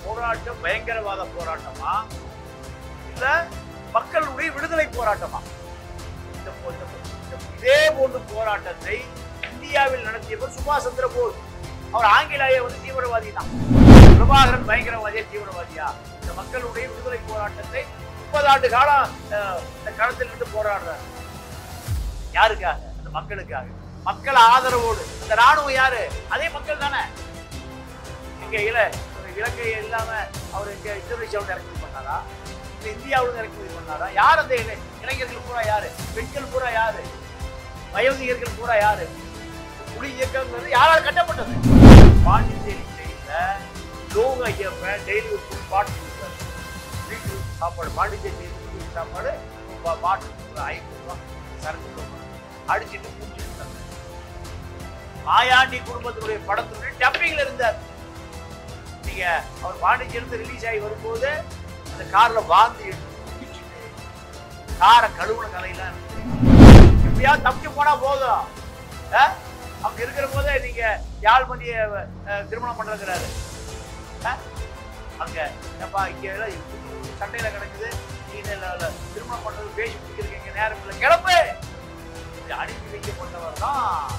போராட்டம் பயங்கரவாத போராட்டமா இல்ல மக்களுடைய விடுதலை போராட்டமா இந்த போ- இந்த போ- இந்த இதே போன்ற போராட்டத்தை இந்தியாவில் நடத்தியவர் சுபாஷ் சந்திர போஸ் அவர் ஆங்கிலேய வந்து தீவிரவாதி தான் பிரபாகரன் பயங்கரவாதியா தீவிரவாதியா இந்த மக்களுடைய விடுதலை போராட்டத்தை முப்பது ஆண்டு காலம் அஹ், இந்த களத்தில் இருந்து போராடுறாரு யாருக்காக அந்த மக்களுக்காக மக்கள் ஆதரவோடு இந்த ராணுவம் யாரு அதே மக்கள் தானே இங்க இல இலங்கை இல்லாம அவர் இங்க இந்தோனேஷியாவில் இறக்குமதி பண்ணாரா இல்ல இந்தியாவில் இறக்குமதி பண்ணாரா யார் அந்த இளை- இளைஞர்கள் பூரா யாரு பெண்கள் பூரா யாரு வயோதிகர்கள் பூரா யாரு புலி இயக்கங்கிறது யாரால் கட்டப்பட்டது பாண்டிச்சேரி ஜெயில லோக ஐயப்பன் டெய்லி ஒரு ஃபுல் பாட்டு கொடுத்தாரு வீட்டு சாப்பாடு பாண்டிச்சேரி ஜெயிலுக்கு வீட்டு சாப்பாடு பா- பாட்டு கொடுத்தாரு. ஐநூறு ரூபா சரக்கு ரூபா அடிச்சுட்டு பூச்சிட்டு மாயாண்டி குடும்பத்தினுடைய படத்தினுடைய டப்பிங்ல இருந்தார் நீங்க அவர் பாண்டிச்சேரியிலிருந்து ரிலீஸ் ஆகி வரும்போது அந்த கார்ல வாந்தி எடுத்து குடிச்சிட்டு காரை கழுவுன கதையெல்லாம் இருக்கு. எப்படியாவது தப்பிச்சு போனா போதும் ஆ? அங்க இருக்கிற போதே நீங்க யாழ்மதிய அஹ், திருமணம் பண்றதுங்கிறாரு ஆ? அங்க ஏப்பா இங்க எல்லாம் இப்படி சண்டையில கிடக்குது நீ இந்த ல- ல- திருமணம் பண்றது பேசி முடிக்கிறீங்க நேரம் இல்லை கிளம்பு இப்படி அனுப்பி வைக்கப்பட்டவர் தான்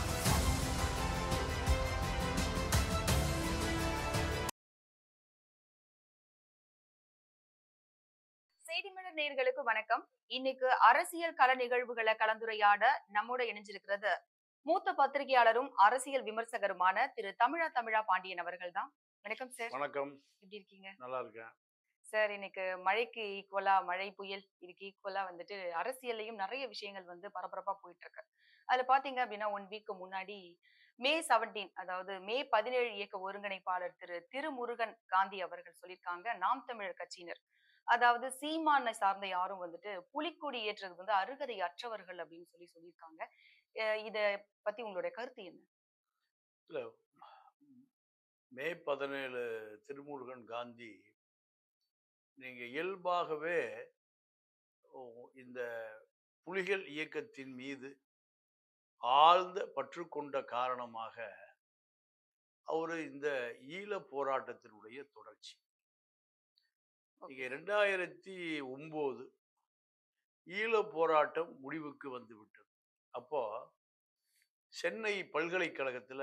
செய்திமலர் நேயர்களுக்கு வணக்கம் இன்னைக்கு அரசியல் கள நிகழ்வுகளை கலந்துரையாட நம்மோட இணைஞ்சிருக்கிறது மூத்த பத்திரிகையாளரும் அரசியல் விமர்சகருமான திரு தமிழா தமிழா பாண்டியன் அவர்கள் தான் வணக்கம் சார் வணக்கம் எப்படி இருக்கீங்க நல்லா இருக்கேன் சார் இன்னைக்கு மழைக்கு ஈக்குவலா மழை புயல் இதுக்கு ஈக்குவலா வந்துட்டு அரசியல்லையும் நிறைய விஷயங்கள் வந்து பரபரப்பா போயிட்டு இருக்கு அதுல பாத்தீங்க அப்படின்னா ஒன் வீக் முன்னாடி மே செவன்டீன் அதாவது மே பதினேழு இயக்க ஒருங்கிணைப்பாளர் திரு திருமுருகன் காந்தி அவர்கள் சொல்லியிருக்காங்க நாம் தமிழர் கட்சியினர் அதாவது சீமானை சார்ந்த யாரும் வந்துட்டு புலிக்கொடி ஏற்றுறது வந்து அருகதை அற்றவர்கள் அப்படின்னு சொல்லி சொல்லியிருக்காங்க அஹ் இத பத்தி உங்களுடைய கருத்து என்ன இல்ல மே பதினேழு திருமுருகன் காந்தி நீங்க இயல்பாகவே ஓ, இந்த புலிகள் இயக்கத்தின் மீது ஆழ்ந்த பற்று கொண்ட காரணமாக அவரு இந்த ஈழ போராட்டத்தினுடைய தொடர்ச்சி நீங்க ரெண்டாயிரத்தி ஒன்பது ஈழ போராட்டம் முடிவுக்கு வந்து விட்டது அப்போ சென்னை பல்கலைக்கழகத்துல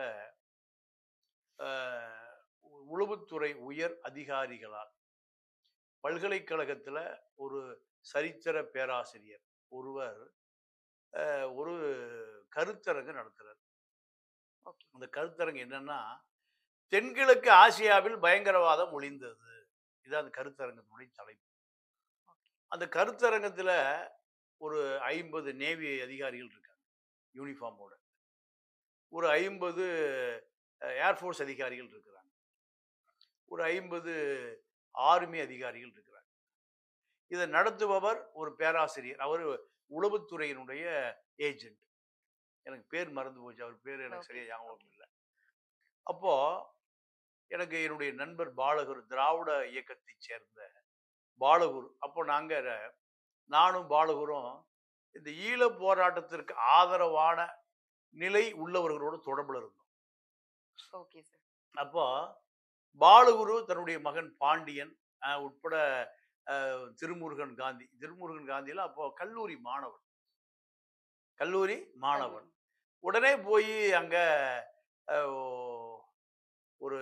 ஆஹ், உளவுத்துறை உயர் அதிகாரிகளால் பல்கலைக்கழகத்துல ஒரு சரித்திர பேராசிரியர் ஒருவர் ஆஹ், ஒரு கருத்தரங்கு நடத்துறார் ஓகே அந்த கருத்தரங்கு என்னன்னா தென்கிழக்கு ஆசியாவில் பயங்கரவாதம் ஒளிந்தது இது அந்த கருத்தரங்கத்தினுடைய தலைப்பு அந்த கருத்தரங்கத்துல ஒரு ஐம்பது நேவி அதிகாரிகள் இருக்காங்க யூனிஃபார்மோட ஒரு ஐம்பது ஏர்ஃபோர்ஸ் அதிகாரிகள் இருக்கிறாங்க ஒரு ஐம்பது ஆர்மி அதிகாரிகள் இருக்கிறாங்க இதை நடத்துபவர் ஒரு பேராசிரியர் அவர் உளவுத்துறையினுடைய ஏஜென்ட் எனக்கு பேர் மறந்து போச்சு அவர் பேர் எனக்கு Okay, சரியா ஞாபகம் okay. இல்லை அப்போ எனக்கு என்னுடைய நண்பர் பாலகுரு திராவிட இயக்கத்தைச் சேர்ந்த பாலகுரு அப்போ நாங்க ர- நானும் பாலகுரும் இந்த ஈழ போராட்டத்திற்கு ஆதரவான நிலை உள்ளவர்களோட தொடர்புல இருந்தோம் ஓகே சார் அப்போ பாலகுரு தன்னுடைய மகன் பாண்டியன் அஹ், உட்பட அஹ், திருமுருகன் காந்தி திருமுருகன் காந்தியில அப்போ கல்லூரி மாணவன் கல்லூரி மாணவன் உடனே போய் அங்க அஹ், ஒரு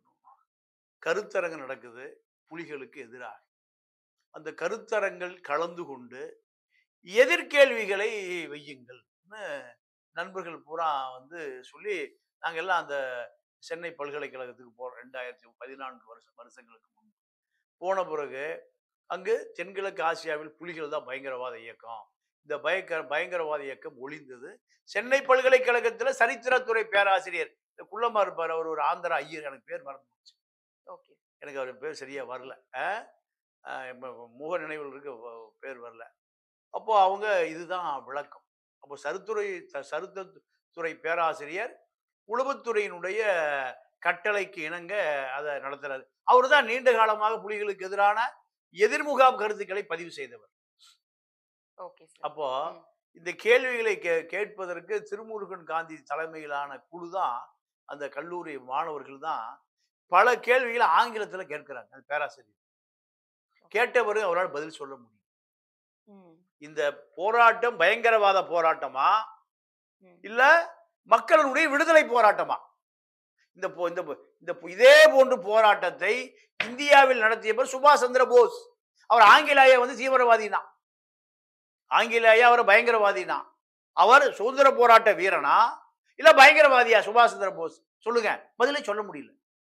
கருத்தரங்கு நடக்குது புலிகளுக்கு எதிராக அந்த கருத்தரங்கள் கலந்து கொண்டு எதிர்கேள்விகளை வையுங்கள்னு நண்பர்கள் பூரா வந்து சொல்லி நாங்க எல்லாம் அந்த சென்னை பல்கலைக்கழகத்துக்கு போறோம் ரெண்டாயிரத்தி பதினான்கு வருஷம் வருஷங்களுக்கு முன்பு போன பிறகு அங்கு தென்கிழக்கு ஆசியாவில் புலிகள் தான் பயங்கரவாத இயக்கம் இந்த பயங்கர பயங்கரவாத இயக்கம் ஒளிந்தது சென்னை பல்கலைக்கழகத்துல சரித்திரத்துறை பேராசிரியர் இந்த குள்ளமா இருப்பார் அவர் ஒரு ஆந்திரா ஐயர் எனக்கு பேர் மறந்து போச்சு ஓகே எனக்கு அவர் பேர் சரியா வரல அஹ் அஹ் ம- முக நினைவில் இருக்க வ- பேர் வரல அப்போ அவங்க இதுதான் விளக்கம் அப்போ சருத்துறை ச- சருத்தத்துறை பேராசிரியர் உளவுத்துறையினுடைய கட்டளைக்கு இணங்க அதை நடத்துறாரு அவர் தான் நீண்ட காலமாக புலிகளுக்கு எதிரான எதிர்முகாம் கருத்துக்களை பதிவு செய்தவர் ஓகே சார் அப்போ ம். இந்த கேள்விகளை கே கேட்பதற்கு திருமுருகன் காந்தி தலைமையிலான குழு தான் அந்த கல்லூரி மாணவர்கள் தான் பல கேள்விகளை ஆங்கிலத்துல கேட்கிறாங்க அது பேராசிரியர் கேட்ட பிறகு அவரால் பதில் சொல்ல முடியும் ம், இந்த போராட்டம் பயங்கரவாத போராட்டமா ம். இல்ல மக்களுடைய விடுதலை போராட்டமா இந்த போ- இந்த போ- இந்த போ- இதே போன்று போராட்டத்தை இந்தியாவில் நடத்தியவர் சுபாஷ் சந்திர போஸ் அவர் ஆங்கிலேய வந்து தீவிரவாதினா ஆங்கிலேய அவர் பயங்கரவாதினா அவர் சுதந்திர போராட்ட வீரனா இல்ல பயங்கரவாதியா சுபாஷ் சந்திர போஸ் சொல்லுங்க பதிலே சொல்ல முடியல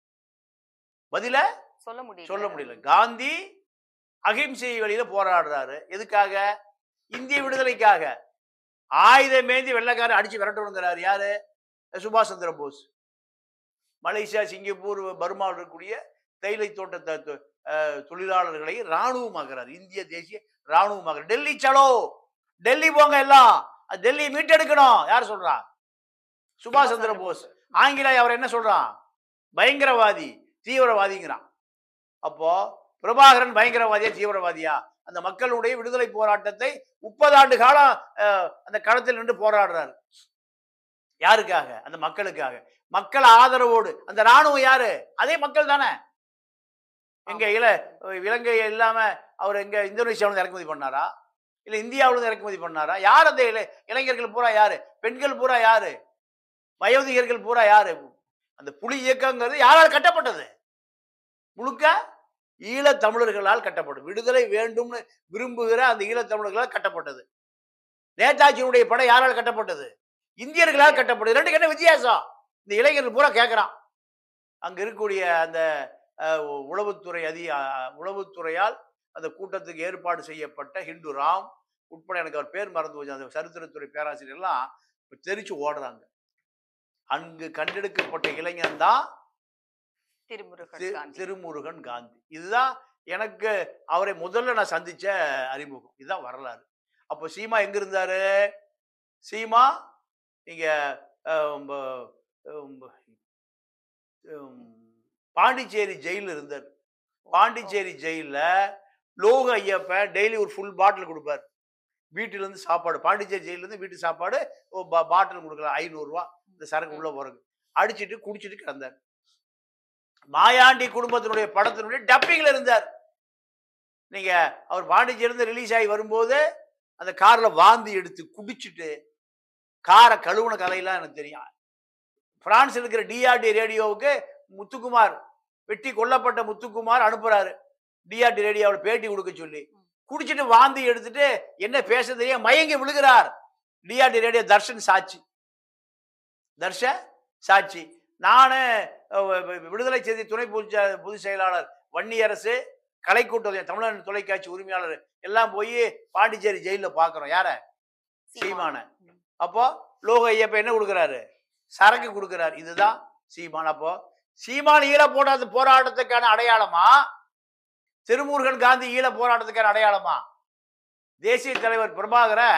பதில சொல்ல முடியல சொல்ல முடியல காந்தி அகிம்சை வழியில போராடுறாரு எதுக்காக இந்திய விடுதலைக்காக ஆயுதமேந்தி வெள்ளைக்காரன் அடிச்சு விரட்டணுங்கிறாரு யாரு சுபாஷ் சந்திர போஸ் மலேசியா சிங்கப்பூர் பர்மாவில் இருக்கக்கூடிய தேயிலை தோட்ட த- தொ- அஹ், தொழிலாளர்களை இராணுவமாக்குறாரு இந்திய தேசிய இராணுவமாக்குறாரு டெல்லி சலோ டெல்லி போங்க எல்லாம் அது டெல்லி மீட்டெடுக்கணும் யார் சொல்றா சுபாஷ் சந்திர போஸ் ஆங்கிலேய அவர் என்ன சொல்றான் பயங்கரவாதி தீவிரவாதிங்கிறான் அப்போ பிரபாகரன் பயங்கரவாதியா தீவிரவாதியா அந்த மக்களுடைய விடுதலை போராட்டத்தை முப்பது ஆண்டு காலம் அஹ், அந்த களத்தில் நின்று போராடுறாரு யாருக்காக அந்த மக்களுக்காக மக்கள் ஆதரவோடு அந்த ராணுவம் யாரு அதே மக்கள் தானே எங்க இல இலங்கை இல்லாம அவர் எங்க இந்தோனேஷியாவில இருந்து இறக்குமதி பண்ணாரா இல்ல இந்தியாவில இருந்து இறக்குமதி பண்ணாரா யார் அந்த இளை இளைஞர்கள் பூரா யாரு பெண்கள் பூரா யாரு வயோதிகர்கள் பூரா யாரு அந்த புலி இயக்கங்கிறது யாரால் கட்டப்பட்டது முழுக்க ஈழத் தமிழர்களால் கட்டப்படும் விடுதலை வேண்டும்னு விரும்புகிற அந்த ஈழத் தமிழர்களால் கட்டப்பட்டது நேதாஜியினுடைய படை யாரால் கட்டப்பட்டது இந்தியர்களால் கட்டப்பட்டது ரெண்டுக்கு என்ன வித்தியாசம் இந்த இளைஞர்கள் பூரா கேட்கறான் அங்க இருக்கக்கூடிய அந்த அஹ், உளவுத்துறை அதி அஹ், உளவுத்துறையால் அந்த கூட்டத்துக்கு ஏற்பாடு செய்யப்பட்ட ஹிந்து ராம் உட்பட எனக்கு அவர் பேர் மறந்து போச்சு அந்த சரித்திரத்துறை பேராசிரியர் எல்லாம் இப்ப தெரிச்சு ஓடுறாங்க அங்கு கண்டெடுக்கப்பட்ட இளைஞன் தான் திருமுருகன் தி- காந்தி திருமுருகன் காந்தி இதுதான் எனக்கு அவரை முதல்ல நான் சந்திச்ச அறிமுகம் இதுதான் வரலாறு அப்போ சீமா எங்க இருந்தாரு சீமா நீங்க அஹ், ப- உம், உம், பாண்டிச்சேரி ஜெயில இருந்தார் பாண்டிச்சேரி ஜெயில லோக ஐயப்பன் டெய்லி ஒரு ஃபுல் பாட்டில் கொடுப்பார் வீட்டுல இருந்து சாப்பாடு பாண்டிச்சேரி ஜெயில இருந்து வீட்டு சாப்பாடு பாட்டில் கொடுக்கலாம் ஐநூறுரூவா இந்த சரக்கு உள்ள போறது அடிச்சிட்டு குடிச்சிட்டு கிடந்தார் மாயாண்டி குடும்பத்தினுடைய படத்தினுடைய டப்பிங்ல இருந்தார் நீங்க அவர் பாண்டிச்சேரி இருந்து ரிலீஸ் ஆகி வரும்போது அந்த கார்ல வாந்தி எடுத்து குடிச்சிட்டு காரை கழுவுன கதையெல்லாம் எனக்கு தெரியும் பிரான்ஸ் இருக்கிற டிஆர்டி ரேடியோவுக்கு முத்துக்குமார் வெட்டி கொல்லப்பட்ட முத்துக்குமார் அனுப்புறாரு டிஆர்டி ரேடியோவில் பேட்டி கொடுக்க சொல்லி குடிச்சிட்டு வாந்தி எடுத்துட்டு என்ன பேச தெரியும் மயங்கி விழுகிறார் டிஆர்டி ரேடியோ தர்ஷன் சாட்சி தர்ஷ சாட்சி நானு அஹ், வி- விடுதலை செய்தி துணை பொதுச் செ- பொதுச் செயலாளர் வன்னியரசு கலைக்கூட்டம் தமிழ்நாடு தொலைக்காட்சி உரிமையாளர் எல்லாம் போய் பாண்டிச்சேரி ஜெயில பாக்குறோம் யார சீமான அப்போ லோக ஐயப்ப என்ன கொடுக்குறாரு சரக்கு கொடுக்குறாரு இதுதான் சீமான் அப்போ சீமான் ஈழ போராட்ட போராட்டத்துக்கான அடையாளமா திருமுருகன் காந்தி ஈழ போராட்டத்துக்கான அடையாளமா தேசிய தலைவர் பிரபாகரன்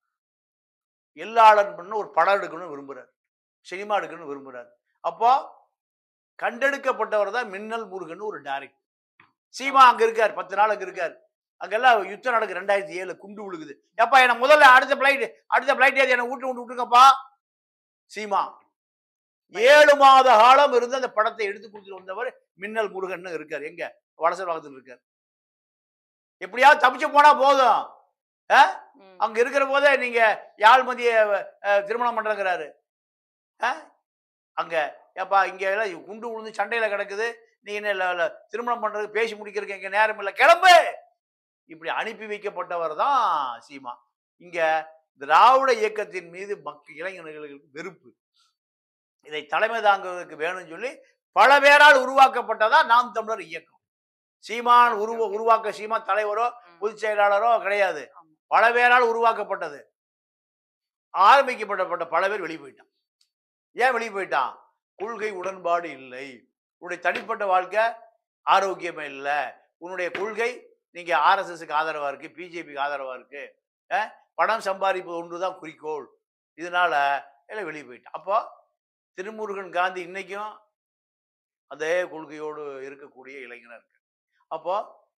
எல்லாளன் பண்ண ஒரு படம் எடுக்கணும்னு விரும்புறாரு சினிமா எடுக்கணும்னு விரும்புறாரு அப்போ கண்டெடுக்கப்பட்டவர் தான் மின்னல் முருகன் ஒரு டைரக்டர் சீமா அங்க இருக்கார் பத்து நாள் அங்க இருக்கார் அங்கெல்லாம் யுத்தம் நடக்கு ரெண்டாயிரத்தி ஏழு குண்டு விழுகுது எப்பா என்ன முதல்ல அடுத்த பிளைட் அடுத்த பிளைட் ஏறி என்ன வீட்டு விட்டு விட்டுருங்கப்பா சீமா ஏழு மாத காலம் இருந்து அந்த படத்தை எடுத்து கொடுத்துட்டு வந்தவர் மின்னல் முருகன் இருக்கார் எங்க வடசர் வாகத்தில் இருக்கார் எப்படியாவது தப்பிச்சு போனா போதும் ம். அங்க இருக்கிற போதே நீங்க யாழ்மதிய அஹ், திருமணம் பண்றங்கிறாரு அஹ்? அங்க ஏப்பா இங்க எல்லாம் குண்டு விழுந்து சண்டையில கிடக்குது நீ என்ன இல்ல- இல்ல, திருமணம் பண்றதுக்கு பேசி முடிக்கிறதுக்கு எங்க நேரம் இல்லை கிளம்பு இப்படி அனுப்பி வைக்கப்பட்டவர் தான் சீமா இங்க திராவிட இயக்கத்தின் மீது மக்க இளைஞர்களுக்கு வெறுப்பு இதை தலைமை தாங்குவதற்கு வேணும்னு சொல்லி பல பேரால் உருவாக்கப்பட்டதா நாம் தமிழர் இயக்கம் சீமான் உருவ உருவாக்க சீமான் தலைவரோ ம். பொதுச் செயலாளரோ கிடையாது ஆமா. பல பேரால் உருவாக்கப்பட்டது ஆரம்பிக்கப்பட்டப்பட்ட பல பேர் வெளியே போயிட்டான் ஏன் வெளியே போயிட்டான் கொள்கை உடன்பாடு இல்லை உன்னுடைய தனிப்பட்ட வாழ்க்கை ஆரோக்கியமே இல்லை உன்னுடைய கொள்கை நீங்க ஆர்எஸ்எஸ்க்கு ஆதரவா இருக்கு பிஜேபிக்கு ஆதரவா இருக்கு அஹ், பணம் சம்பாதிப்பது ஒன்றுதான் குறிக்கோள் இதனால எல்லாம் வெளியே போயிட்டான் அப்போ திருமுருகன் காந்தி இன்னைக்கும் அதே கொள்கையோடு இருக்கக்கூடிய இளைஞனா இருக்கு அப்போ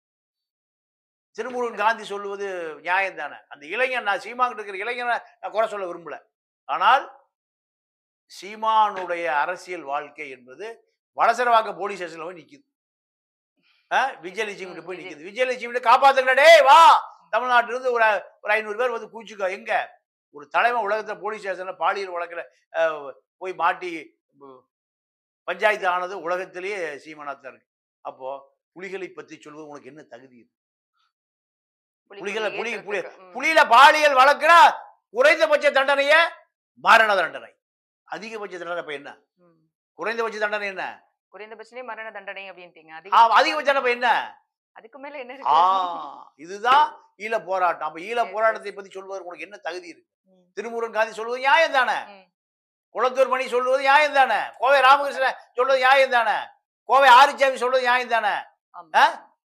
திருமுருகன் காந்தி சொல்லுவது நியாயம் தானே அந்த இளைஞன் நான் சீமாங்கிட்ட இருக்கிற இளைஞனை நான் குறை சொல்ல விரும்பல ஆனால் சீமானுடைய அரசியல் வாழ்க்கை என்பது வளசரவாக்க போலீஸ் ஸ்டேஷன்ல போய் நிக்குது ஆ, விஜயலட்சுமி ம், போய் விஜய். நிக்குது விஜயலட்சுமி காப்பாத்துங்கடா டேய் வா தமிழ்நாட்டுல இருந்து ஒரு ஒரு ஐநூறு பேர் வந்து கூச்சிக்கோ எங்க ஒரு தலைமை உலகத்துல போலீஸ் ஸ்டேஷன்ல பாலியல் வழக்குல அஹ், போய் மாட்டி உம், பஞ்சாயத்து ஆனது உலகத்திலேயே சீமானாத்தான் இருக்கு அப்போ புலிகளை பத்தி சொல்வது உனக்கு என்ன தகுதி இருக்கு புலிகளை புலி புலி ஏத்துறதுக்கு, ம். புலியில பாலியல் வழக்குனா குறைந்தபட்ச தண்டனைய மரண தண்டனை அதிகபட்ச தண்டனை இப்ப என்ன ம். குறைந்தபட்ச தண்டனை என்ன குறைந்தபட்சமே மரண தண்டனை அப்படின்ட்டீங்க ஆ, அதிகபட்ச தண்டனை இப்ப என்ன அதுக்கு மேல என்ன ஆ இருக்கு இதுதான் ஈழ போராட்டம் அப்ப ஈழ Yes, போராட்டத்தை பத்தி சொல்வதற்கு உனக்கு என்ன தகுதி இருக்கு ம். திருமுருகன் காந்தி சொல்வது நியாயம் தானே ம். குளத்தூர் மணி சொல்வது நியாயம் தானே கோவை ராமகிருஷ்ணன் சொல்றது நியாயம் தானே கோவை ஆரிச்சாமி சொல்றது நியாயம் தானே ஆமா. ஆ?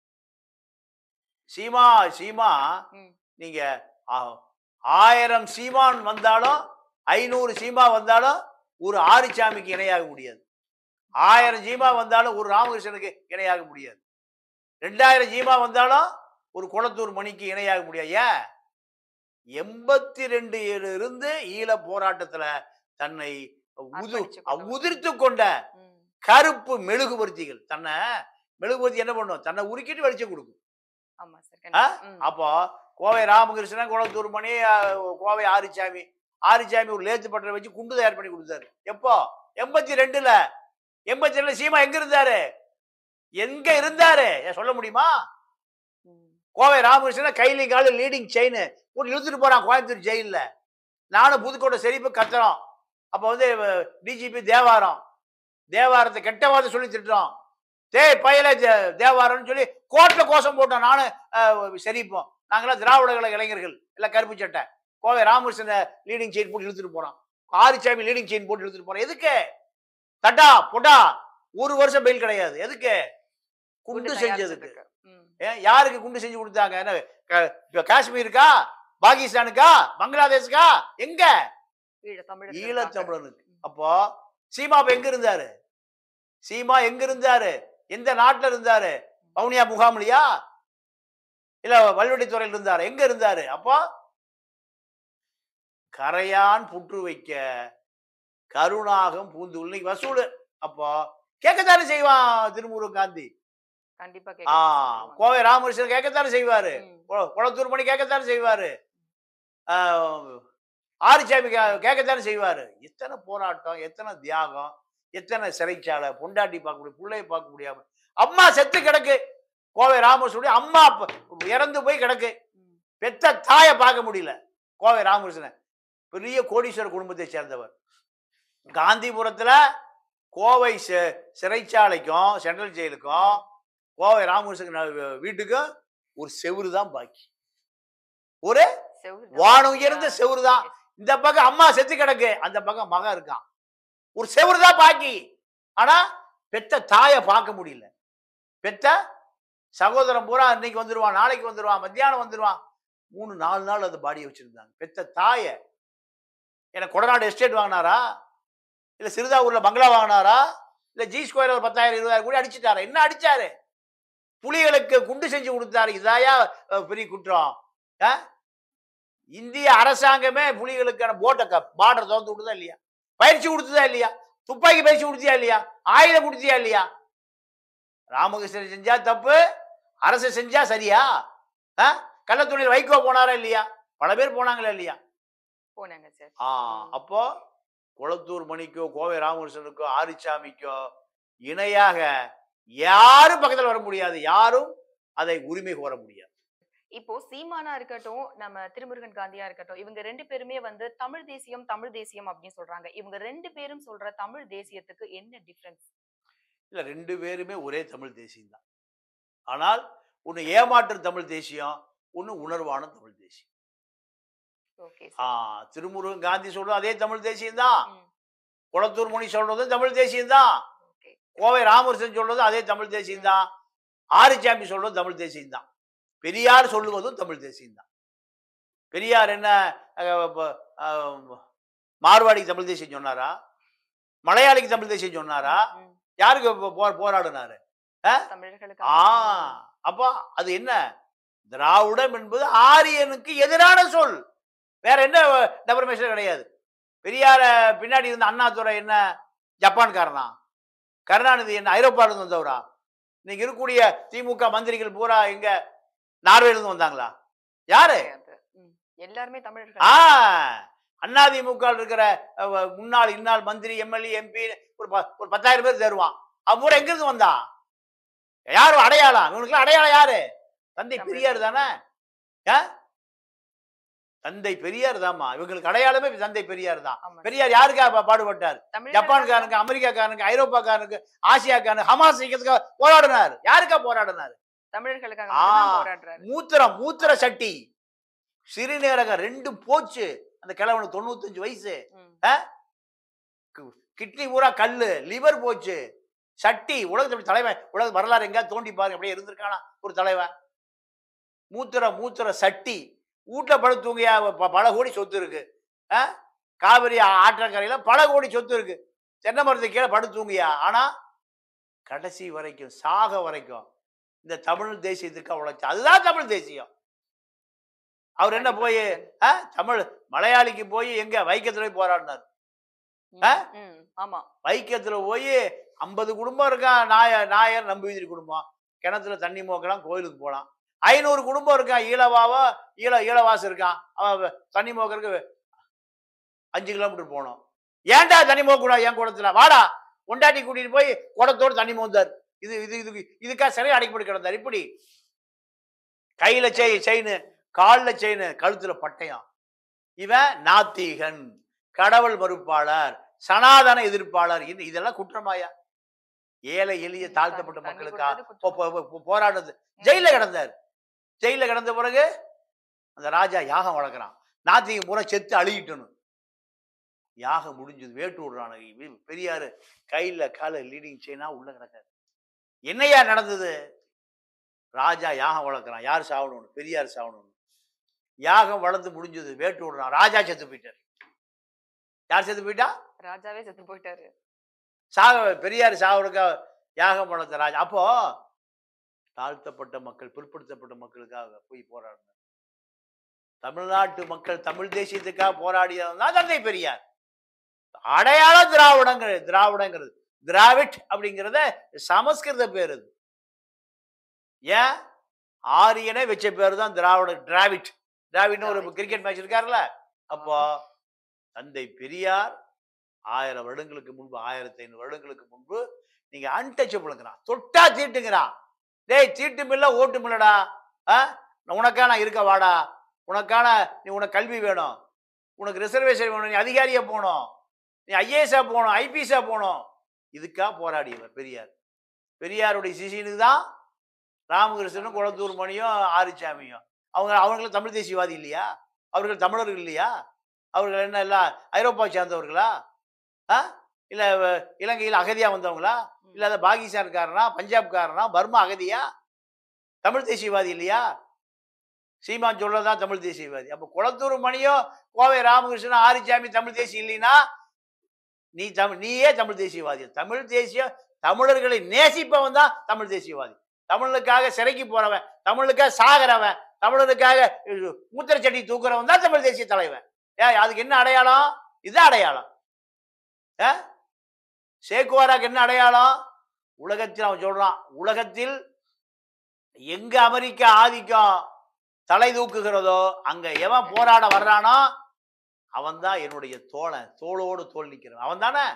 சீமா சீமா ம். நீங்க ஆ- ஆயிரம் சீமான் வந்தாலும் ஐநூறு சீமா வந்தாலும் ஒரு ஆரிச்சாமிக்கு இணையாக முடியாது ஆயிரம் ஜீமா வந்தாலும் ஒரு ராமகிருஷ்ணனுக்கு இணையாக முடியாது ரெண்டாயிரம் ஜீமா வந்தாலும் ஒரு குளத்தூர் மணிக்கு இணையாக முடியாது ஏன் எண்பத்தி ரெண்டு இருந்து ஈழ போராட்டத்துல தன்னை உது அர்ப்பணிச்சு கொண்டவர். உதிர்த்து கொண்ட ம். கருப்பு மெழுகுபர்த்திகள் தன்னை மெழுகுபர்த்தி என்ன பண்ணும் தன்னை உருக்கிட்டு வெளிச்சம் கொடுக்கும் ஆமா சார் ஆ? கண்டிப்பா. ம். அப்போ கோவை ராமகிருஷ்ணன் குளத்தூர் மணி அஹ், கோவை ஆரிச்சாமி ஆரிச்சாமி ஒரு லேத்து பட்டறை வச்சு குண்டு தயார் பண்ணி கொடுத்தாரு எப்போ எண்பத்தி ரெண்டுல எண்பத்தி ரெண்டுல சீமா எங்க இருந்தாரு எங்க இருந்தாரு ஏன் சொல்ல முடியுமா ம். கோவை ராமகிருஷ்ணன் கையிலையும் காலு லீடிங் செயின் போட்டு இழுத்துட்டு போறான் கோயம்புத்தூர் ஜெயில்ல நானும் புதுக்கோட்டை செழிப்பு கத்துறோம் அப்போ வந்து டிஜிபி தேவாரம் தேவாரத்தை கெட்ட வார்த்தை சொல்லி திட்டுறோம் டேய் பயல தே- தேவாரம்னு சொல்லி கோர்ட்ல கோஷம் போட்டோம் நானும் அஹ், செரிப்போம் நாங்களாம் திராவிட கழக இளைஞர்கள் எல்லாம் கருப்பு சட்டை கோவை ராமகிருஷ்ணன் லீடிங் செயின் போட்டு இழுத்துட்டு போறான் ஆரிச்சாமி லீடிங் செயின் போட்டு இழுத்துட்டு போறான் எதுக்கு தட்டா பொட்டா ஒரு வருஷம் பெயில் கிடையாது எதுக்கு குண்டு குண்டு செஞ்சதுக்கு தயாரிச்சதுக்கு. ம். ஏன் யாருக்கு குண்டு செஞ்சு கொடுத்தாங்க என்ன க- இப்ப காஷ்மீருக்கா பாகிஸ்தானுக்கா பங்களாதேஷுக்கா எங்க ஈழ- தமிழர்களுக்காக. ஈழத்தமிழனுக்கு ம். அப்போ சீமா அப்ப எங்க இருந்தாரு சீமா எங்க இருந்தாரு எந்த நாட்டுல இருந்தாரு வவுனியா முகாம்லயா இல்ல வல்வெட்டித்துறையில் இருந்தாரு எங்க இருந்தாரு அப்போ கரையான் புற்று வைக்க கருணாகம் பூந்து இன்னைக்கு வசூல் அப்போ கேட்கத்தானே செய்வான் திருமுருகன் காந்தி கண்டிப்பா ஆ கேட்கலாம் கோவை ராமகிருஷ்ணன் கேட்கத்தானே செய்வாரு ம். குள- குளத்தூர் மணி கேட்கத்தானே செய்வாரு ஆஹ், ஆரிச்சாமி கே- கேட்கத்தானே செய்வாரு எத்தனை போராட்டம் எத்தனை தியாகம் எத்தனை சிறைச்சாலை பொண்டாட்டி பார்க்க முடியும் பிள்ளைய பார்க்க முடியாம அம்மா செத்து கிடக்கு கோவை ராமகிருஷ்ணனுடைய அம்மா அப்ப இறந்து போய் கிடக்கு ம். பெத்த தாயை பார்க்க முடியல கோவை ராமகிருஷ்ணன் பெரிய கோடீஸ்வர குடும்பத்தை சேர்ந்தவர் காந்திபுரத்துல கோவை சி- சிறைச்சாலைக்கும் சென்ட்ரல் ஜெயிலுக்கும் கோவை ராமகிருஷ்ணன் ந- வீட்டுக்கும் ஒரு செவுரு தான் பாக்கி ஒரு செவுரு தான். வானம் உயர்ந்த ஆ. செவுரு தான் இந்த பக்கம் அம்மா செத்து கிடக்கு அந்த பக்கம் மகன் இருக்கான் ஒரு செவுரு தான் பாக்கி ஆனா பெத்த தாயை பார்க்க முடியல பெத்த சகோதரன் பூரா இன்னைக்கு வந்துருவான் நாளைக்கு வந்துருவான் மத்தியானம் வந்துருவான் மூணு நாலு நாள் அந்த பாடியை வச்சிருந்தாங்க பெத்த தாயை எனக்கு கொடநாடு எஸ்டேட் வாங்கினாரா இல்ல சிறுதாவூர்ல பங்களா வாங்கினாரா இல்ல ஜி ஸ்கொயர் ஒரு பத்தாயிரம் இருபதாயிரம் கூட அடிச்சிட்டாரா என்ன அடிச்சாரு புலிகளுக்கு குண்டு செஞ்சு கொடுத்தாரு இதாயா அஹ், பெரிய குற்றம் ஆ? இந்திய அரசாங்கமே புலிகளுக்கான போட்டை பார்டர் திறந்து விடுதா இல்லையா பயிற்சி கொடுத்ததா இல்லையா துப்பாக்கி பயிற்சி கொடுத்தியா இல்லையா ஆயுதம் கொடுத்தியா இல்லையா ராமகிருஷ்ணன் செஞ்சா தப்பு அரசு செஞ்சா சரியா ஆ? கள்ளத்துணியில் வைகோ போனாரா இல்லையா பல பேர் போனாங்களா இல்லையா போனாங்க சார் ஆ ம். அப்போ குளத்தூர் மணிக்கோ கோவை ராமகிருஷ்ணனுக்கோ ஆரிச்சாமிக்கோ இணையாக யாரும் பக்கத்துல வர முடியாது யாரும் அதை உரிமை கோர முடியாது இப்போ சீமானா இருக்கட்டும் நம்ம திருமுருகன் காந்தியா இருக்கட்டும் இவங்க ரெண்டு பேருமே வந்து தமிழ் தேசியம் தமிழ் தேசியம் அப்படின்னு சொல்றாங்க இவங்க ரெண்டு பேரும் சொல்ற தமிழ் தேசியத்துக்கு என்ன டிஃபரன்ஸ் இல்ல ரெண்டு பேருமே ஒரே தமிழ் தேசியம் தான் ஆனால் ஒன்னு ஏமாற்று தமிழ் தேசியம் ஒன்னு உணர்வான தமிழ் தேசியம் ஓகே ஆ திருமுருகன் காந்தி சொல்றது அதே தமிழ் தேசியம் தான் ம். குளத்தூர் மணி சொல்றதும் தமிழ் தேசியம் தான் ஓகே கோவை ராமகிருஷ்ணன் சொல்றது அதே தமிழ் தேசியம் தான் ஆரிச்சாமி சொல்றது தமிழ் தேசியம் தான் பெரியார் சொல்லுவதும் தமிழ் தேசியம் தான் பெரியார் என்ன அஹ், ப- அஹ், மார்வாடிக்கு தமிழ் தேசியம் சொன்னாரா மலையாளிக்கு தமிழ் தேசியம் சொன்னாரா ம். யாருக்கு போ- போ- போராடினாரு தமிழர்களுக்கு ஆ அப்போ அது என்ன திராவிடம் என்பது ஆரியனுக்கு எதிரான சொல் வேற என்ன டெபர்மேஷன் கிடையாது பெரியார பின்னாடி இருந்த அண்ணாதுரை என்ன ஜப்பான்காரனா கருணாநிதி என்ன ஐரோப்பால இருந்து வந்தவரா இன்னைக்கு இருக்கக்கூடிய திமுக மந்திரிகள் பூரா எங்க நார்வேல இருந்து வந்தாங்களா யாரு கிடையாது. ம். எல்லாருமே ஆ தமிழர்கள் அதிமுக இருக்கிற அஹ், முன்னாள் இன்னாள் மந்திரி எம்எல்ஏ எம்பி ஒரு ப- ஒரு பத்தாயிரம் பேர் தருவான் அவன் பூரா எங்க இருந்து வந்தான் யாரும் அடையாளம் இவனுக்கு அடையாளம் யாரு தந்தை தமிழ். பெரியார் தானே ஆ? தந்தை பெரியார் தாம்மா இவங்களுக்கு அடையாளமே தந்தை பெரியார் தான் ஆமா பெரியார் யாருக்கா பா- பாடுபட்டார் தமிழர்கள் ஜப்பான்காரனுக்கு அமெரிக்காக்காரனுக்கு ஐரோப்பாக்காரனுக்கு ஆசியாக்காரனுக்கு ஹமாஸ் இயக்கத்துக்கு போராடினார் யாருக்கா போராடினார் தமிழர்களுக்காக ஆ. மட்டும்தான் போராடுறாரு மூத்திரம் மூத்திர சட்டி சிறுநீரகம் ரெண்டும் போச்சு அந்த கிழவனுக்கு தொண்ணூத்தஞ்சு வயசு ம். கிட்னி பூரா கல்லு லிவர் போச்சு சட்டி உலகத்துல தலைவன் உலக வரலாறு எங்கேயாவது தோண்டி பாருங்க அப்படியே இருந்திருக்கானா ஒரு தலைவன் மூத்திர மூத்திர சட்டி வீட்டுல படுத்துவங்கயா ப- பல கோடி சொத்து இருக்கு ஆ? காவிரி ஆற்றங்கரையில பல கோடி சொத்து இருக்கு தென்னை மரத்துக்கு கீழே படுத்துவங்கயா ஆனா கடைசி வரைக்கும் சாக வரைக்கும் இந்த தமிழ் தேசியத்துக்கு உழைச்சு அதுதான் தமிழ் தேசியம் அவர் என்ன போய் ஆ? தமிழ் மலையாளிக்கு போய் எங்க வைக்கத்துல போய் போராடினார் ம், ஆ? ம், ஆமா வைக்கத்துல போய் ஐம்பது குடும்பம் இருக்கான் நாய நாயர் நம்புதிரி குடும்பம் கிணத்துல தண்ணி மோக்கலாம் கோயிலுக்கு போகலாம் ஐநூறு குடும்பம் இருக்கான் ஈழவாவோ ஈழ ஈழவாசம் இருக்கான் அவன் தண்ணி மோக்கறதுக்கு அஞ்சு கிலோமீட்டர் போகணும் ஏன்டா தண்ணி மோக்கூடாது என் குடத்துல வாடா கொண்டாட்டி கூட்டிட்டு போய் குடத்தோடு தண்ணி மோந்தார் இது இது இது இதுக்காக சிறையை அடைக்கப்பட்டு கிடந்தார் இப்படி கையில செய் செயின் காலில் செயின் கழுத்துல பட்டயம் இவன் நாத்திகன் கடவுள் மறுப்பாளர் சனாதன எதிர்ப்பாளர் இது இதெல்லாம் குற்றமாயா ஏழை எளிய தாழ்த்தப்பட்ட தண்ணி மக்களுக்கா கொடுத்தது போ- குற்றம். போ- போ- போராடுறது ஜெயில கிடந்தார் ஜெயில கிடந்த பிறகு அந்த ராஜா யாகம் வளர்க்குறான் நாத்திகம் பூரா செத்து அழுகிட்டணும் யாகம் முடிஞ்சது வேட்டு விடுறான் இவன் பெரியாரு கையில கால லீடிங் செயினா உள்ள கிடக்காரு என்னையா நடந்தது ராஜா யாகம் வளர்க்குறான் யார் சாவணும் பெரியார் சாவணும் யாகம் வளர்ந்து முடிஞ்சது வேட்டு விடுறான் ராஜா செத்து போயிட்டார் யார் செத்து போயிட்டா ராஜாவே செத்து போயிட்டாரு சாக பெரியார் சாவடுக்கா யாகம் வளர்த்த ராஜா அப்போ தாழ்த்தப்பட்ட மக்கள் பிற்படுத்தப்பட்ட மக்களுக்காக போய் போராடினார் தமிழ்நாட்டு மக்கள் தமிழ் தேசியத்துக்காக போராடியவன் தான் தந்தை பெரியார் அடையாள திராவிடங்கிறது திராவிடங்கிறது திராவிட் அப்படிங்கிறத சமஸ்கிருத பேர் அது ஏன் ஆரியனே வச்ச பேர் தான் திராவிட டிராவிட் டிராவிட்னு ஒரு டிராவிட். கிரிக்கெட் மேட்ச் இருக்காருல்ல அப்போ தந்தை பெரியார் ஆயிரம் வருடங்களுக்கு முன்பு ஆயிரத்தி ஐநூறு வருடங்களுக்கு முன்பு நீங்க அன்டச்சபிளுங்கிறான் தொட்டா தீட்டுங்கிறான் டேய் தீட்டும் இல்ல ஓட்டும் இல்லடா ஆ? உனக்கா நான் இருக்க வாடா உனக்கான நீ உனக்கு கல்வி வேணும் உனக்கு ரிசர்வேஷன் வேணும் நீ அதிகாரியா போகணும் நீ ஐஏஎஸ்ஆ போகணும் ஐபிஎஸ்ஆ போகணும் இதுக்காக போராடியவர் பெரியார் பெரியாருடைய சிசினுக்கு தான் ராமகிருஷ்ணனும் குளத்தூர் மணியும் ஆரிச்சாமியும் அவங்க அவங்களும் தமிழ் தேசியவாதி இல்லையா அவர்கள் தமிழர்கள் இல்லையா அவர்கள் என்ன எல்லாம் ஐரோப்பா சேர்ந்தவர்களா ஆ இல்ல வ- இலங்கையில் அகதியா வந்தவங்களா ம். இல்லாத பாகிஸ்தான்காரனா பஞ்சாப்காரனா பர்மா அகதியா தமிழ் தேசியவாதி இல்லையா சீமான் சொல்லதான் தமிழ் தேசியவாதி அப்ப குளத்தூர் மணியோ கோவை ராமகிருஷ்ணன் ஆரிச்சாமி தமிழ் தேசியம் இல்லைன்னா நீ தமிழ் நீயே தமிழ் தேசியவாதி தமிழ் தேசியம் தமிழர்களை நேசிப்பவன் தான் தமிழ் தேசியவாதி தமிழுக்காக சிறைக்கு போறவன் தமிழுக்காக சாகிறவன் தமிழனுக்காக மூத்திரச்சட்டி தூக்குறவன் தான் தமிழ் தேசிய தலைவன் ஏன் அதுக்கு என்ன அடையாளம் இது அடையாளம் ஏ? சேக்குவாராக்கு என்ன அடையாளம் உலகத்தில் அவன் சொல்றான் உலகத்தில் எங்க அமெரிக்கா ஆதிக்கம் தலை தூக்குகிறதோ அங்க எவன் போராட வர்றானோ அவன் தான் என்னுடைய தோழன் தோளோடு தோல் நிற்கிறான் அவன் தானே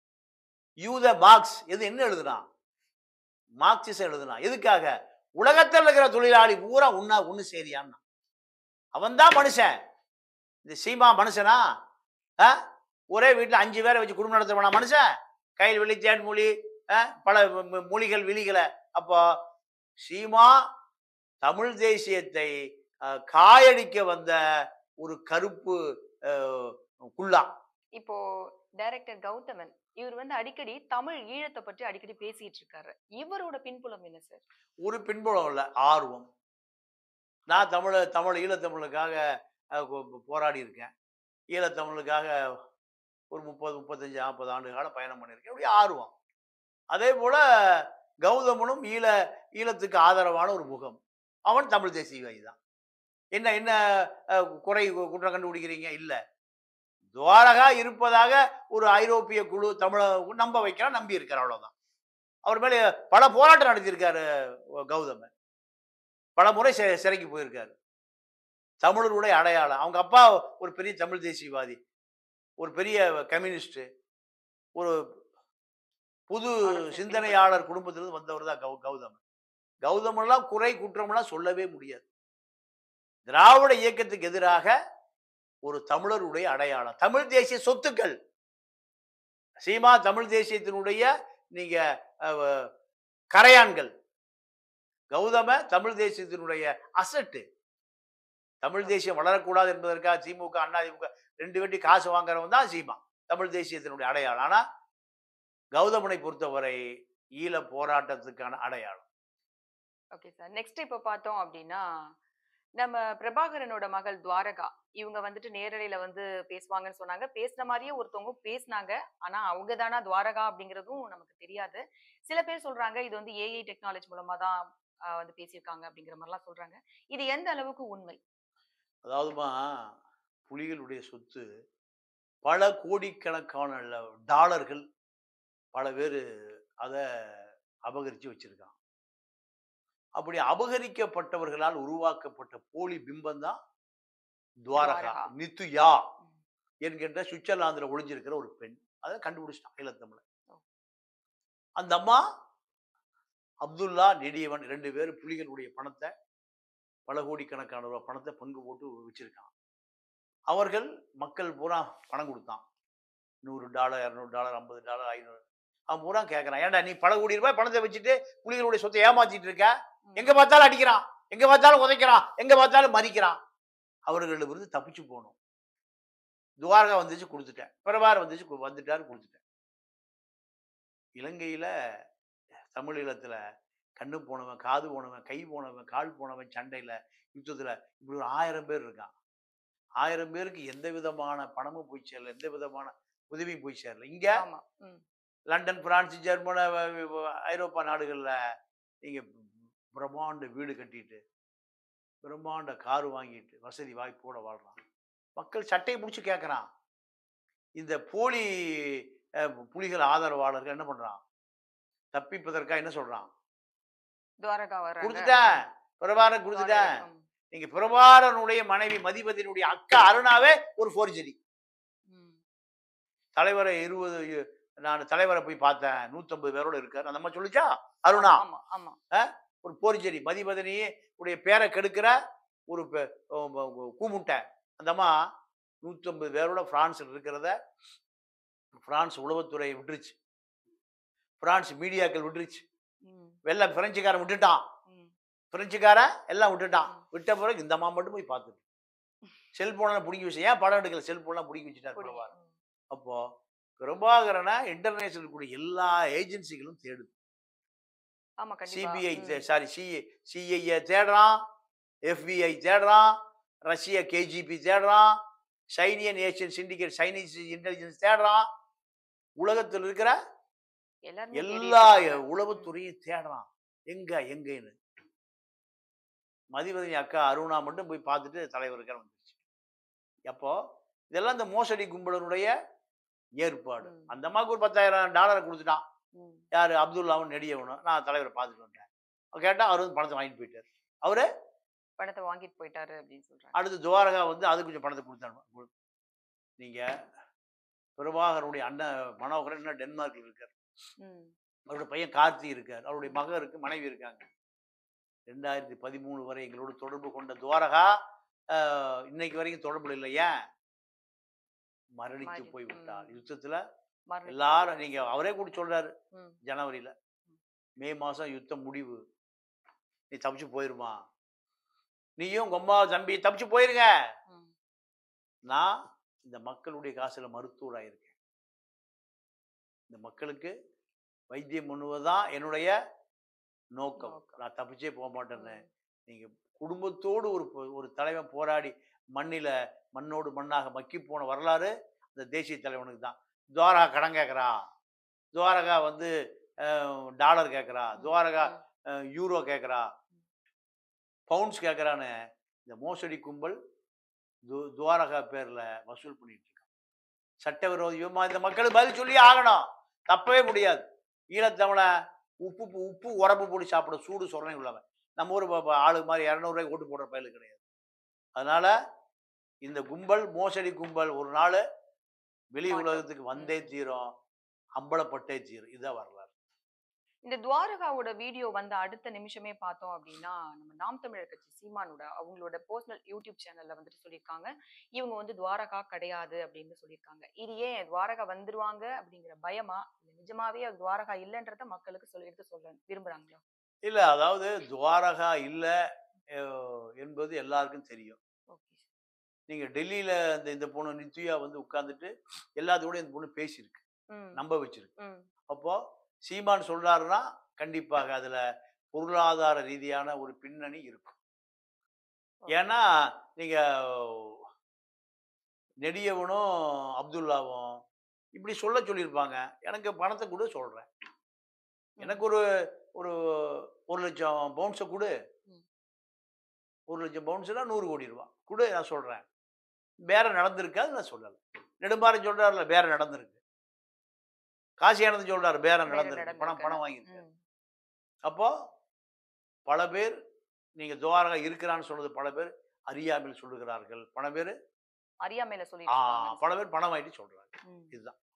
யூத மார்க்ஸ் எது என்ன எழுதுனான் மார்க்சிசம் எழுதுனான் எதுக்காக உலகத்தில் இருக்கிற தொழிலாளி பூரா உண்ணா ஒண்ணு சேரியான்னா அவன் தான் மனுஷன் இந்த சீமா மனுஷனா ஆ? ஒரே வீட்டில் அஞ்சு பேரை வச்சு குடும்பம் நடத்துவானா மனுஷன் கையில் வெளிச்சேன் மொழி ஆ? பல மொ- மொ- மொழிகள் விழிகளை அப்போ சீமா தமிழ் தேசியத்தை ஆ, காயடிக்க வந்த ஒரு கருப்பு ஆ, குள்ளா இப்போ டைரக்டர் கௌதமன் இவர் வந்து அடிக்கடி தமிழ் ஈழத்தை பற்றி அடிக்கடி பேசிட்டு இருக்காரு இவரோட பின்புலம் என்ன சார் ஒரு பின்புலம் இல்லை ஆர்வம் நான் தமிழ தமிழ் ஈழத்தமிழுக்காக அஹ், போ- போராடி இருக்கேன் ஈழத்தமிழுக்காக ஒரு முப்பது முப்பத்தஞ்சு நாற்பது ஆண்டு காலம் பயணம் பண்ணியிருக்கேன் இப்படி ஆர்வம் அதே போல கௌதமனும் ஈழ ஈழத்துக்கு ஆதரவான ஒரு முகம் அவன் தமிழ் தேசியவாதி தான் என்ன என்ன அஹ், குறை கு- குற்றம் கண்டுபிடிக்கிறீங்க இல்லை துவாரகா இருப்பதாக ஒரு ஐரோப்பிய குழு தமிழ நம்ப வைக்கிறான் நம்பி இருக்கிறான் அவ்வளவுதான் அவர் மேலே பல போராட்டம் நடத்தியிருக்காரு கௌதம் பல முறை சி- சிறைக்கு போயிருக்காரு தமிழருடைய அடையாளம் அவங்க அப்பா ஒரு பெரிய தமிழ் தேசியவாதி ஒரு பெரிய கம்யூனிஸ்ட் ஒரு புது அரசியல் சிந்தனையாளர் குடும்பத்திலிருந்து வந்தவர் தான் கௌ கௌதம் கௌதமெல்லாம் குறை குற்றமெல்லாம் சொல்லவே முடியாது திராவிட இயக்கத்துக்கு எதிராக ஒரு தமிழருடைய அடையாளம் தமிழ் தேசிய சொத்துக்கள் சீமா தமிழ் தேசியத்தினுடைய நீங்க அஹ், கரையான்கள் கௌதம தமிழ் தேசியத்தினுடைய அசட்டு தமிழ் தேசியம் வளரக்கூடாது என்பதற்காக திமுக அதிமுக ரெண்டு வெட்டி காசு வாங்குறவன் தான் சீமா தமிழ் தேசியத்தினுடைய அடையாளம் ஆனா கௌதமனை பொறுத்தவரை ஈழ போராட்டத்துக்கான அடையாளம் ஓகே சார் நெக்ஸ்ட் இப்போ பார்த்தோம் அப்படின்னா நம்ம பிரபாகரனோட மகள் துவாரகா இவங்க வந்துட்டு நேரலையில வந்து பேசுவாங்கன்னு சொன்னாங்க பேசின மாதிரியே ஒருத்தவங்க பேசினாங்க ஆனா அவங்க தானா துவாரகா அப்படிங்கிறதும் நமக்கு தெரியாது சில பேர் சொல்றாங்க இது வந்து ஏஐ டெக்னாலஜி மூலமா தான் ஆஹ், வந்து பேசியிருக்காங்க அப்படிங்கிற மாதிரிலாம் சொல்றாங்க இது எந்த அளவுக்கு உண்மை அதாவதுமா புலிகளுடைய சொத்து பல கோடிக்கணக்கான ல- டாலர்கள் பல பேர் அதை அபகரித்து வச்சிருக்கான் அப்படி அபகரிக்கப்பட்டவர்களால் உருவாக்கப்பட்ட போலி பிம்பம் தான் துவாரகா துவாரகா. நித்துயா ம். என்கின்ற சுவிட்சர்லாந்தில் ஒளிஞ்சிருக்கிற ஒரு பெண் அதை கண்டுபிடிச்சிட்டான் ஈழத்தமிழ ஓ. அந்த அம்மா அப்துல்லா நெடியவன் ரெண்டு பேரும் புலிகளுடைய பணத்தை பல கோடிக்கணக்கான ரூபாய் பணத்தை பங்கு போட்டு வச்சிருக்கான் அவர்கள் மக்கள் பூரா பணம் கொடுத்தான் நூறு டாலர் இரநூறு டாலர் ஐம்பது டாலர் ஐநூறு அவன் பூரா கேட்கறான் ஏன்டா நீ பல கோடி ரூபாய் பணத்தை வச்சுட்டு புலிகளுடைய சொத்தை ஏமாத்திட்டு இருக்க ம். எங்க பார்த்தாலும் அடிக்கிறான் எங்க பார்த்தாலும் உதைக்கிறான் எங்க பார்த்தாலும் மறிக்கிறான் அவர்களிடமிருந்து தப்பிச்சு போகணும் துவாரகா வந்துச்சு கொடுத்துட்டேன் பிரபார் வந்துச்சு கு- வந்துட்டாரு கொடுத்துட்டேன் இலங்கையில தமிழீழத்துல கண்ணு போனவன் காது போனவன் கை போனவன் கால் போனவன் சண்டையில யுத்தத்துல இப்படி ஒரு ஆயிரம் பேர் இருக்கான் ஆயிரம் பேருக்கு எந்த விதமான பணமும் போய் சேரல எந்த விதமான உதவியும் போய் சேரல இங்க ஆமா ம். லண்டன் பிரான்ஸ் ஜெர்மனி வ- வ- வ- ஐரோப்பா நாடுகளில் நீங்கள் பிரம்மாண்ட வீடு கட்டிட்டு பிரம்மாண்ட காரு வாங்கிட்டு வசதி வாய்ப்போட வாழ்றான் மக்கள் சட்டையை பிடிச்சி கேட்குறான் இந்த போலி அஹ், புலிகள் ஆதரவாளர்கள் என்ன பண்ணுறான் தப்பிப்பதற்காக என்ன சொல்கிறான் துவாரகா வராங்க கொடுத்துட்டேன் பிரபாரன் கொடுத்துட்டேன் துவாரகா, ம். நீங்க பிரபாரனுடைய மனைவி மதிபதியினுடைய அக்கா அருணாவே ஒரு ஃபோர்ஜரி ம். தலைவரை இருபது நான் தலைவரை போய் பார்த்தேன் நூற்றம்பது பேரோட இருக்காரு அந்த மாதிரி சொல்லிச்சா அருணா ஆமா ஆமா ஒரு போர்ஜரி மதிபதனி உடைய பேரை கெடுக்கிற ஒரு பெ- ஓ, ஓ, ஓ, கூமுட்டை அந்த அம்மா நூற்றம்பது பேரோட பிரான்ஸில் இருக்கிறத பிரான்ஸ் உளவுத்துறை விட்டுருச்சு பிரான்ஸ் மீடியாக்கள் விட்டுருச்சு ம். வெள்ளை பிரெஞ்சுக்காரன் விட்டுட்டான் ம். பிரெஞ்சுக்காரன் எல்லாம் விட்டுட்டான் ம். விட்ட பிறகு இந்த அம்மா மட்டும் போய் பார்த்துட்டு செல்போனெல்லாம் பிடிங்கி வச்சு ஏன் படம் எடுக்கல செல்போன்லாம் பிடிங்கி வச்சுட்டாரு புரியுது. பிரபாகரன். ம். அப்போ பிரபாகரனை இன்டர்நேஷனல் கூடிய எல்லா ஏஜென்சிகளும் தேடுது ஆமா கண்டிப்பா சிபிஐ ம். சாரி சிஏ சிஐஏ தேடுறான் எஃபிஐ தேடுறான் ரஷ்ய கேஜிபி தேடுறான் சைனியன் ஏஷியன் சிண்டிகேட் சைனீஸ் இன்டெலிஜென்ஸ் தேடுறான் உலகத்தில் இருக்கிற எல்லாருமே எல்லா தேடிட்டு இருக்காங்க. உளவுத்துறையும் தேடுறான் எங்க எங்கன்னு மதிவதனி அக்கா அருணா மட்டும் போய் பார்த்துட்டு தலைவர்கள் வந்துருச்சு அப்போ இதெல்லாம் இந்த மோசடி கும்பலனுடைய ஏற்பாடு ம். அந்த அம்மாவுக்கு ஒரு பத்தாயிரம் டாலரை கொடுத்துட்டான் ம். யார் அப்துல்லாவும் நெடியவனும் நான் தலைவரை பார்த்துட்டு வந்துட்டேன் அவன் கேட்டா அவர் வந்து பணத்தை வாங்கிட்டு போயிட்டார் அவரு பணத்தை வாங்கிட்டு போயிட்டாரு அப்படின்னு சொல்றாங்க அடுத்து துவாரகா வந்து அது கொஞ்சம் பணத்தை கொடுத்தாரு நீங்க பிரபாகருடைய அண்ணன் மனோகரன் இன்னும் டென்மார்க்ல இருக்கார் ம். அவருடைய பையன் கார்த்தி இருக்கார் அவருடைய மகன் இருக்கு மனைவி இருக்காங்க ரெண்டாயிரத்தி பதிமூணு வரை எங்களோட தொடர்பு கொண்ட துவாரகா ஆஹ், இன்னைக்கு வரைக்கும் தொடர்புல இல்லை ஏன் மரணித்து மரணி- போய் விட்டார் ம். யுத்தத்துல மரணி- எல்லாரும் நீங்க அவரே கூட சொல்றாரு ம். ஜனவரியில மே மாசம் யுத்தம் முடிவு நீ தப்பிச்சு போயிருமா நீயும் உங்க அம்மா தம்பி தப்பிச்சு போயிருங்க ம். நான் இந்த மக்களுடைய காசுல மருத்துவராக இருக்கேன் இந்த மக்களுக்கு வைத்தியம் பண்ணுவதுதான் என்னுடைய நோக்கம் நோக்கம். நான் தப்பிச்சே போக மாட்டேன்னு ம். நீங்க குடும்பத்தோடு ஒரு பொ- ஒரு தலைவன் போராடி மண்ணில மண்ணோடு மண்ணாக மக்கி போன வரலாறு அந்த தேசிய தலைவனுக்கு தான் துவாரகா கடன் கேட்குறா துவாரகா வந்து அஹ், டாலர் கேட்குறா துவாரகா ம். அஹ், யூரோ கேட்குறா பவுண்ட்ஸ் கேட்குறான்னு இந்த மோசடி கும்பல் து துவாரகா பேரில் வசூல் பண்ணிட்டு இருக்கான் சட்டவிரோத யுகமா இந்த மக்களுக்கு பதில் சொல்லி ஆகணும் தப்பவே முடியாது ஈழத்தமிழை உப்பு பு- உப்பு உரப்பு போட்டு சாப்பிட சூடு சொரணை உள்ளவன் நம்ம ஊர் ப- ப- ஆளு மாதிரி இரநூறுவாய்க்கு ஓட்டு போடுற பயலு கிடையாது அதனால இந்த கும்பல் மோசடி கும்பல் ஒரு நாள் வெளி மாட்டோம். உலகத்துக்கு வந்தே தீரும் அம்பலப்பட்டே தீரும் இதுதான் வரலாறு இந்த துவாரகாவோட வீடியோ வந்த அடுத்த நிமிஷமே பார்த்தோம் அப்படின்னா நம்ம நாம் தமிழர் கட்சி சீமானோட அவங்களோட பர்சனல் யூடியூப் சேனல்ல வந்துட்டு சொல்லியிருக்காங்க இவங்க வந்து துவாரகா கிடையாது அப்படின்னு சொல்லியிருக்காங்க இது ஏன் துவாரகா வந்துருவாங்க அப்படிங்கிற பயமா இல்ல நிஜமாவே அது துவாரகா இல்லைன்றத மக்களுக்கு சொல்லி எடுத்து சொல்ல விரும்புறாங்களா இல்லை அதாவது துவாரகா இல்லை என்பது எல்லாருக்கும் தெரியும் ஓகே நீங்கள் டெல்லியில் இந்த இந்த பொண்ணு நித்யா வந்து உட்காந்துட்டு எல்லாத்தோடய இந்த பொண்ணு பேசியிருக்கு ம் நம்ப வச்சிருக்கு ம் அப்போ சீமான் சொல்றாருன்னா கண்டிப்பாக அதுல பொருளாதார ரீதியான ஒரு பின்னணி இருக்கும் ஏன்னா நீங்க நெடியவனும் அப்துல்லாவும் இப்படி சொல்ல சொல்லியிருப்பாங்க எனக்கு பணத்தை கூட சொல்றேன் எனக்கு ஒரு ஒரு ஒரு லட்சம் பவுன்ஸை கொடு ம். ஒரு லட்சம் பவுன்ஸ்னா நூறு கோடி ரூபா கொடு நான் சொல்றேன் வேற நடந்திருக்காது நான் சொல்லலை நெடும்பாறை சொல்றாருல வேற நடந்திருக்கு காசி ஆனந்த் சொல்றாரு வேற வேற நடந்திருக்கு பணம் நடந்திருக்கு. பணம் வாங்கியிருக்கு ம் அப்போ பல பேர் நீங்க துவாரகா இருக்கிறான்னு சொன்னது பல பேர் அறியாமல் சொல்லுகிறார்கள் பல பேர் அறியாமையில ஆ, சொல்லிட்டு இருக்காங்க பல பேர் பணம் வாங்கிட்டு சொல்றாங்க ம். இதுதான்